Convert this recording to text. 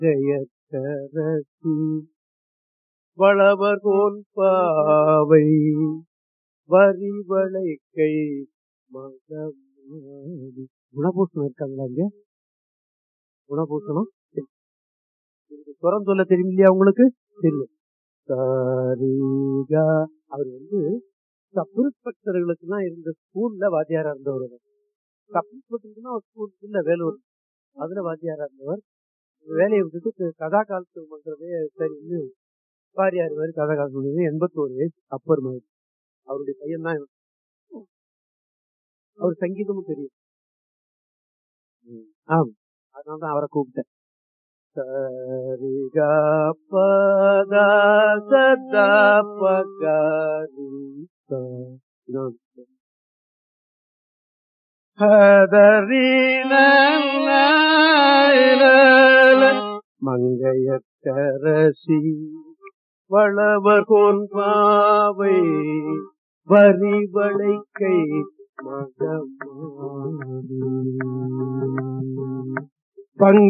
ஜெயத்தரசி வளவர் பாவை வரிவளை கை மகமாடி குணபூஷணம் இருக்காங்களா இங்க குணபூஷணம் சுரம் சொல்ல தெரியும் இல்லையா உங்களுக்கு தெரியும் சரிகா அவர் வந்து சப் இன்ஸ்பெக்டர்களுக்கு எல்லாம் இருந்த ஸ்கூல்ல வாத்தியாரா இருந்தவர் சப் இன்ஸ்பெக்டருக்குன்னா ஒரு ஸ்கூல் இல்ல வேலூர் அதுல வாத்தியாரா இருந்தவர் வேலையை விட்டுட்டு கதா காலத்து பண்றதே சரின்னு வாரியார் மாதிரி கதா காலத்து எண்பத்தோரு வயசு அப்பர் மாதிரி அவருடைய பையன் தான் இவன். அவர் சங்கீதமும் தெரியும் ஆம் அதனால தான் அவரை கூப்பிட்டேன் சரிகா பதா சதா பகாரி சா. இதான் மங்கையக்கரசி வளவர் பாவை வரிவளை கை மகமாடி பங்க